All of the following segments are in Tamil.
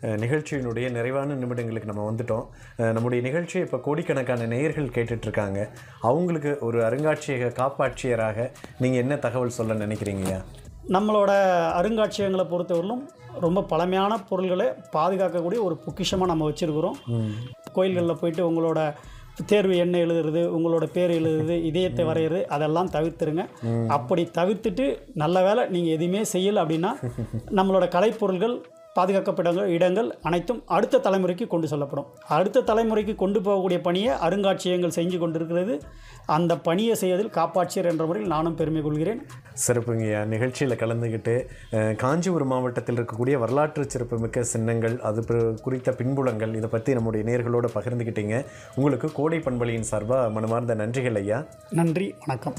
அஹ், நிகழ்ச்சியினுடைய நிறைவான நிமிடங்களுக்கு நம்ம வந்துட்டோம் அஹ், நம்முடைய நிகழ்ச்சியை இப்போ கோடிக்கணக்கான நேயர்கள் கேட்டுட்டு இருக்காங்க அவங்களுக்கு ஒரு அருங்காட்சியக காப்பாட்சியராக நீங்கள் என்ன தகவல் சொல்ல நினைக்கிறீங்கய்யா நம்மளோட அருங்காட்சியகங்களை பொறுத்தவரையிலும் ரொம்ப பழமையான பொருள்களை பாதுகாக்கக்கூடிய ஒரு பொக்கிஷமாக நம்ம வச்சுருக்கிறோம் கோயில்களில் போயிட்டு உங்களோட தேர்வு என்ன எழுதுறது உங்களோட பேர் எழுதுறது இதயத்தை வரைகிறது அதெல்லாம் தவிர்த்துருங்க அப்படி தவிர்த்துட்டு நல்ல வேளை நீங்கள் எதுவுமே செய்யலை அப்படின்னா நம்மளோட கலைப்பொருள்கள் பாதுகாக்கப்பட்ட இடங்கள் அனைத்தும் அடுத்த தலைமுறைக்கு கொண்டு செல்லப்படும் அடுத்த தலைமுறைக்கு கொண்டு போகக்கூடிய பணியை அருங்காட்சியகங்கள் செஞ்சு கொண்டிருக்கிறது அந்த பணியை செய்வதில் காப்பாட்சியர் என்ற முறையில் நானும் பெருமை கொள்கிறேன் சிறப்புங்கய்யா நிகழ்ச்சியில் கலந்துக்கிட்டு அஹ், காஞ்சிபுரம் மாவட்டத்தில் இருக்கக்கூடிய வரலாற்று சிறப்புமிக்க சின்னங்கள் அது பு- குறித்த பின்புலங்கள் இதை பற்றி நம்முடைய நேர்களோட பகிர்ந்துக்கிட்டீங்க உங்களுக்கு கோடை பண்பலியின் சார்பாக மனமார்ந்த நன்றிகள் ஐயா நன்றி வணக்கம்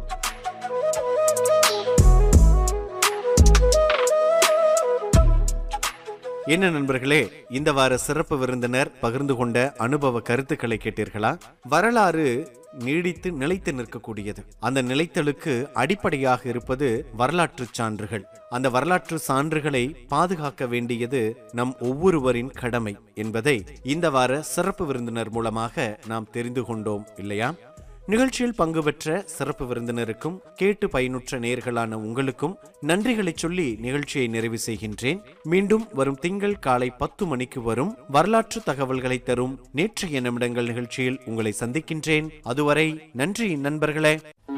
என்ன நண்பர்களே இந்த வார சிறப்பு விருந்தினர் பகிர்ந்து கொண்ட அனுபவ கருத்துக்களை கேட்டீர்களா வரலாறு நீடித்து நிலைத்து நிற்கக்கூடியது அந்த நிலைத்தலுக்கு அடிப்படையாக இருப்பது வரலாற்று சான்றுகள் அந்த வரலாற்று சான்றுகளை பாதுகாக்க வேண்டியது நம் ஒவ்வொருவரின் கடமை என்பதை இந்த வார சிறப்பு விருந்தினர் மூலமாக நாம் தெரிந்து கொண்டோம் இல்லையா நிகழ்ச்சியில் பங்கு பெற்ற சிறப்பு விருந்தினருக்கும் கேட்டு பயனுற்ற நேர்களான உங்களுக்கும் நன்றிகளை சொல்லி நிகழ்ச்சியை நிறைவு செய்கின்றேன் மீண்டும் வரும் திங்கள் காலை பத்து மணிக்கு வரும் வரலாற்று தகவல்களை தரும் நேற்றைய நிமிடங்கள் நிகழ்ச்சியில் உங்களை சந்திக்கின்றேன் அதுவரை நன்றி நண்பர்களே